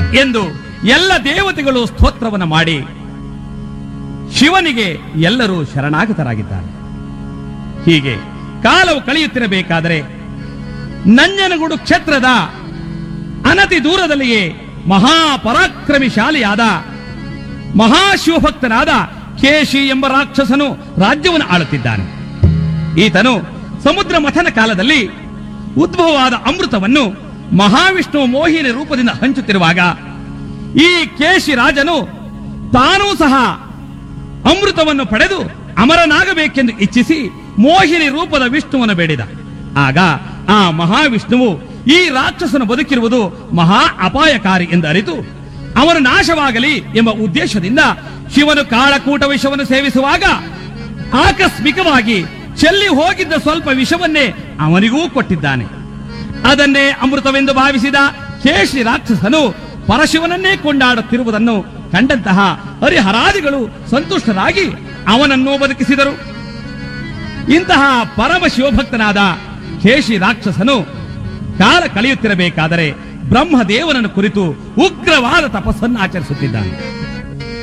ಎಂದು ಎಲ್ಲ ದೇವತೆಗಳು ಸ್ತೋತ್ರವನ್ನು ಮಾಡಿ ಶಿವನಿಗೆ ಎಲ್ಲರೂ ಶರಣಾಗತರಾಗಿದ್ದಾರೆ ಹೀಗೆ ಕಾಲವು ಕಳೆಯುತ್ತಿರಬೇಕಾದರೆ ನಂಜನಗೂಡು ಕ್ಷೇತ್ರದ ಅನತಿ ದೂರದಲ್ಲಿಯೇ ಮಹಾಪರಾಕ್ರಮಿಶಾಲಿಯಾದ ಮಹಾಶಿವಭಕ್ತನಾದ ಕೇಶಿ ಎಂಬ ರಾಕ್ಷಸನು ರಾಜ್ಯವನ್ನು ಆಳುತ್ತಿದ್ದಾನೆ ಈತನು ಸಮುದ್ರ ಮಥನ ಕಾಲದಲ್ಲಿ ಉದ್ಭವವಾದ ಅಮೃತವನ್ನು ಮಹಾವಿಷ್ಣು ಮೋಹಿನಿ ರೂಪದಿಂದ ಹಂಚುತ್ತಿರುವಾಗ ಈ ಕೇಶಿ ರಾಜನು ತಾನೂ ಸಹ ಅಮೃತವನ್ನು ಪಡೆದು ಅಮರನಾಗಬೇಕೆಂದು ಇಚ್ಛಿಸಿ ಮೋಹಿನಿ ರೂಪದ ವಿಷ್ಣುವನ್ನು ಬೇಡಿದ ಆಗ ಆ ಮಹಾವಿಷ್ಣುವು ಈ ರಾಕ್ಷಸನು ಬದುಕಿರುವುದು ಮಹಾ ಅಪಾಯಕಾರಿ ಎಂದು ಅರಿತು ಅವನು ನಾಶವಾಗಲಿ ಎಂಬ ಉದ್ದೇಶದಿಂದ ಶಿವನು ಕಾಳಕೂಟ ವಿಷವನ್ನು ಸೇವಿಸುವಾಗ ಆಕಸ್ಮಿಕವಾಗಿ ಚೆಲ್ಲಿ ಹೋಗಿದ್ದ ಸ್ವಲ್ಪ ವಿಷವನ್ನೇ ಅವನಿಗೂ ಕೊಟ್ಟಿದ್ದಾನೆ ಅದನ್ನೇ ಅಮೃತವೆಂದು ಭಾವಿಸಿದ ಕೇಶಿ ರಾಕ್ಷಸನು ಪರಶಿವನನ್ನೇ ಕೊಂಡಾಡುತ್ತಿರುವುದನ್ನು ಕಂಡಂತಹ ಹರಿಹರಾದಿಗಳು ಸಂತುಷ್ಟರಾಗಿ ಅವನನ್ನು ಬದುಕಿಸಿದರು ಇಂತಹ ಪರಮ ಶಿವಭಕ್ತನಾದ ಕೇಶಿ ರಾಕ್ಷಸನು ಕಾಲ ಕಳೆಯುತ್ತಿರಬೇಕಾದರೆ ಬ್ರಹ್ಮದೇವನನ್ನು ಕುರಿತು ಉಗ್ರವಾದ ತಪಸ್ಸನ್ನು ಆಚರಿಸುತ್ತಿದ್ದಾನೆ